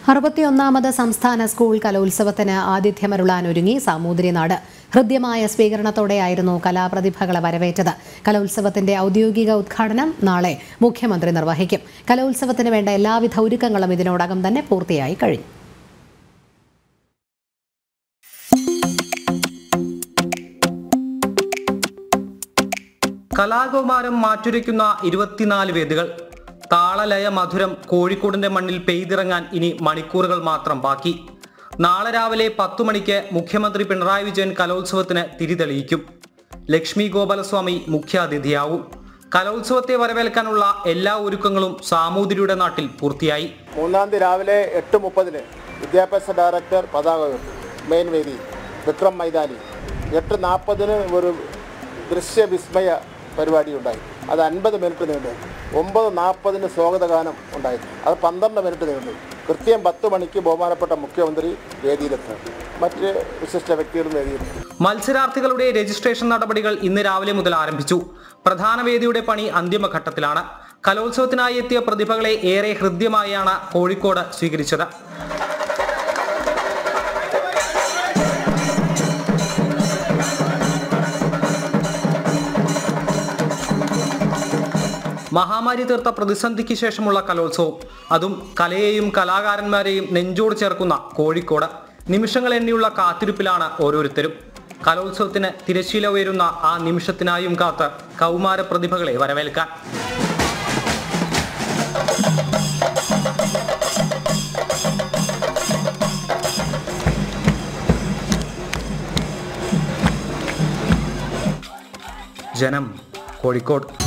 അറുപത്തിയൊന്നാമത് സംസ്ഥാന സ്കൂൾ കലോത്സവത്തിന് ആതിഥ്യമരുളാൻ ഒരുങ്ങി സാമൂതിരിനാട് ഹൃദ്യമായ സ്വീകരണത്തോടെയായിരുന്നു കലാപ്രതിഭകളെ വരവേറ്റത് കലോത്സവത്തിന്റെ ഔദ്യോഗിക ഉദ്ഘാടനം നാളെ മുഖ്യമന്ത്രി നിർവഹിക്കും കലോത്സവത്തിന് വേണ്ട എല്ലാവിധ ഒരുക്കങ്ങളും ഇതിനോടകം തന്നെ പൂർത്തിയായി കഴിഞ്ഞു കലാകൗമാരം മാറ്റുരയ്ക്കുന്ന ഇരുപത്തിനാല് വേദികൾ താളലയ മധുരം കോഴിക്കോടിന്റെ മണ്ണിൽ പെയ്തിറങ്ങാൻ ഇനി മണിക്കൂറുകൾ മാത്രം ബാക്കി നാളെ രാവിലെ പത്തു മണിക്ക് മുഖ്യമന്ത്രി പിണറായി വിജയൻ കലോത്സവത്തിന് തിരിതെളിയിക്കും ലക്ഷ്മി ഗോപാലസ്വാമി മുഖ്യാതിഥിയാവും കലോത്സവത്തെ വരവേൽക്കാനുള്ള എല്ലാ ഒരുക്കങ്ങളും സാമൂതിരിയുടെ നാട്ടിൽ പൂർത്തിയായി മൂന്നാം തീയതി രാവിലെ എട്ട് മുപ്പതിന് വിദ്യാഭ്യാസ ഡയറക്ടർ പതാക ഉയർത്തും മെയിൻ വേദി വിക്രം മൈതാനി എട്ട് നാൽപ്പതിന് ഒരു ദൃശ്യവിസ്മയ പരിപാടി ഉണ്ടായി അത് അൻപത് മിനിറ്റ് നീണ്ടു ഒമ്പത് നാൽപ്പതിന് സ്വാഗതഗാനം ഉണ്ടായിരുന്നു അത് പന്ത്രണ്ട് മിനിറ്റ് നീണ്ടു കൃത്യം പത്ത് മണിക്ക് ബഹുമാനപ്പെട്ട മുഖ്യമന്ത്രി വേദിയിലെത്തും മറ്റ് വിശിഷ്ട വ്യക്തികളും വേദിയിലെത്തും മത്സരാർത്ഥികളുടെ രജിസ്ട്രേഷൻ നടപടികൾ ഇന്ന് രാവിലെ മുതൽ ആരംഭിച്ചു പ്രധാന വേദിയുടെ പണി അന്തിമഘട്ടത്തിലാണ് കലോത്സവത്തിനായി എത്തിയ പ്രതിഭകളെ ഏറെ ഹൃദ്യമായാണ് കോഴിക്കോട് സ്വീകരിച്ചത് മഹാമാരി തീർത്ത പ്രതിസന്ധിക്ക് ശേഷമുള്ള കലോത്സവം അതും കലയെയും കലാകാരന്മാരെയും നെഞ്ചോട് ചേർക്കുന്ന കോഴിക്കോട് നിമിഷങ്ങൾ എണ്ണിയുള്ള കാത്തിരിപ്പിലാണ് ഓരോരുത്തരും കലോത്സവത്തിന് തിരശ്ശീല ഉയരുന്ന ആ നിമിഷത്തിനായും കാത്ത് കൗമാര പ്രതിഭകളെ വരവേൽക്കാൻ ജനം കോഴിക്കോട്